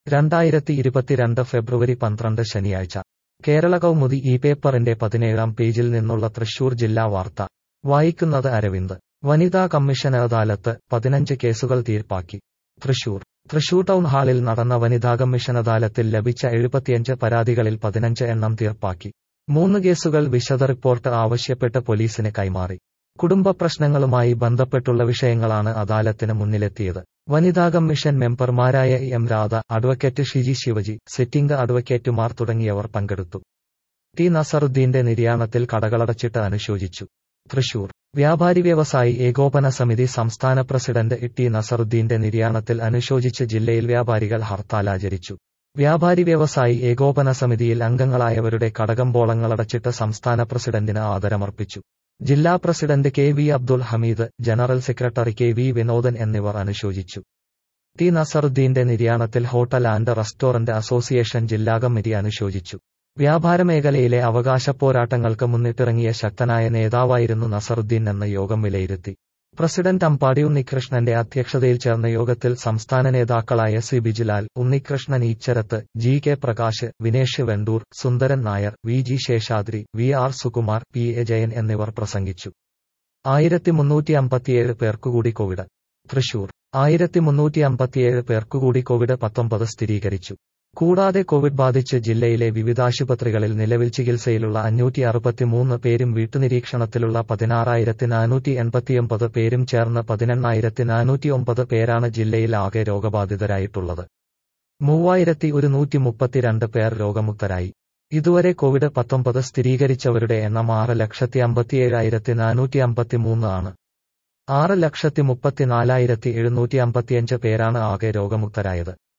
രണ്ടായിരത്തി ഇരുപത്തിരണ്ട് ഫെബ്രുവരി പന്ത്രണ്ട് ശനിയാഴ്ച കേരള കൗമുദി ഈ പേപ്പറിന്റെ പതിനേഴാം പേജിൽ നിന്നുള്ള തൃശൂർ ജില്ലാ വാർത്ത വായിക്കുന്നത് അരവിന്ദ് വനിതാ കമ്മീഷൻ അദാലത്ത് പതിനഞ്ച് കേസുകൾ തീർപ്പാക്കി തൃശൂർ തൃശൂർ ടൗൺ ഹാളിൽ നടന്ന വനിതാ കമ്മീഷൻ അദാലത്തിൽ ലഭിച്ച എഴുപത്തിയഞ്ച് പരാതികളിൽ പതിനഞ്ച് എണ്ണം തീർപ്പാക്കി മൂന്ന് കേസുകൾ വിശദ റിപ്പോർട്ട് ആവശ്യപ്പെട്ട് പോലീസിന് കൈമാറി കുടുംബ പ്രശ്നങ്ങളുമായി ബന്ധപ്പെട്ടുള്ള വിഷയങ്ങളാണ് അദാലത്തിന് മുന്നിലെത്തിയത് വനിതാ കമ്മീഷൻ മെമ്പർമാരായ M Radha advocate Shiji Sivaji sitting അഡ്വക്കേറ്റുമാർ തുടങ്ങിയവർ പങ്കെടുത്തു ടി നസറുദ്ദീന്റെ നിര്യാണത്തിൽ കടകളടച്ചിട്ട് അനുശോചിച്ചു തൃശൂർ വ്യാപാരി വ്യവസായി ഏകോപന സമിതി സംസ്ഥാന പ്രസിഡന്റ് ടി നസറുദ്ദീന്റെ നിര്യാണത്തിൽ അനുശോചിച്ച് ജില്ലയിൽ വ്യാപാരികൾ ഹർത്താലാചരിച്ചു വ്യാപാരി വ്യവസായി ഏകോപന സമിതിയിൽ അംഗങ്ങളായവരുടെ കടകമ്പോളങ്ങളടച്ചിട്ട് സംസ്ഥാന പ്രസിഡന്റിന് ആദരമർപ്പിച്ചു ജില്ലാ president K V Abdul Hameed general secretary K V Vinodan എന്നിവർ അനുശോചിച്ചു ടി നസറുദ്ദീന്റെ നിര്യാണത്തിൽ ഹോട്ടൽ ആൻഡ് റെസ്റ്റോറന്റ് അസോസിയേഷൻ ജില്ലാ കമ്മിറ്റി അനുശോചിച്ചു വ്യാപാര മേഖലയിലെ അവകാശ പോരാട്ടങ്ങൾക്ക് മുന്നിട്ടിറങ്ങിയ ശക്തനായ നേതാവായിരുന്നു നസറുദ്ദീൻ എന്ന യോഗം വിലയിരുത്തി പ്രസിഡന്റ് അമ്പാടി ഉണ്ണികൃഷ്ണന്റെ അധ്യക്ഷതയിൽ ചേർന്ന യോഗത്തിൽ സംസ്ഥാന നേതാക്കളായ C Bijilal Unnikrishnan Eecharath G K Prakash Vinesh Vendoor Sundaran Nair V G Seshadri V R Sukumar P A Jayan എന്നിവർ പ്രസംഗിച്ചു ആയിരത്തി മുന്നൂറ്റി അമ്പത്തിയേഴ് പേർക്കുകൂടി കോവിഡ് തൃശൂർ ആയിരത്തി മുന്നൂറ്റി അമ്പത്തിയേഴ് പേർക്കുകൂടി കോവിഡ് പത്തൊമ്പത് സ്ഥിരീകരിച്ചു കൂടാതെ കോവിഡ് ബാധിച്ച് ജില്ലയിലെ വിവിധാശുപത്രികളിൽ നിലവിൽ ചികിത്സയിലുള്ള അഞ്ഞൂറ്റി അറുപത്തിമൂന്ന് പേരും വീട്ടുനിരീക്ഷണത്തിലുള്ള പതിനാറായിരത്തി നാനൂറ്റി എൺപത്തിയൊമ്പത് പേരും ചേർന്ന് പതിനെണ്ണായിരത്തി നാനൂറ്റി ഒമ്പത് പേരാണ് ജില്ലയിൽ ആകെ രോഗബാധിതരായിട്ടുള്ളത് മൂവായിരത്തി ഒരുന്നൂറ്റി മുപ്പത്തിരണ്ട് പേർ രോഗമുക്തരായി ഇതുവരെ കോവിഡ് പത്തൊമ്പത് സ്ഥിരീകരിച്ചവരുടെ എണ്ണം ആറ് ലക്ഷത്തി അമ്പത്തിയേഴായിരത്തി നാനൂറ്റി അമ്പത്തിമൂന്ന് ആണ് ആറ് ലക്ഷത്തി മുപ്പത്തിനാലായിരത്തി എഴുന്നൂറ്റി അമ്പത്തിയഞ്ച് പേരാണ് ആകെ രോഗമുക്തരായത്